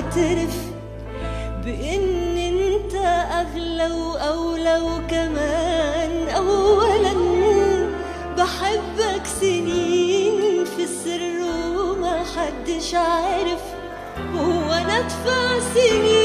بعترف بإن انت أغلى وأولى وكمان أولا بحبك سنين في السر وما حدش عارف وانا ادفع سنين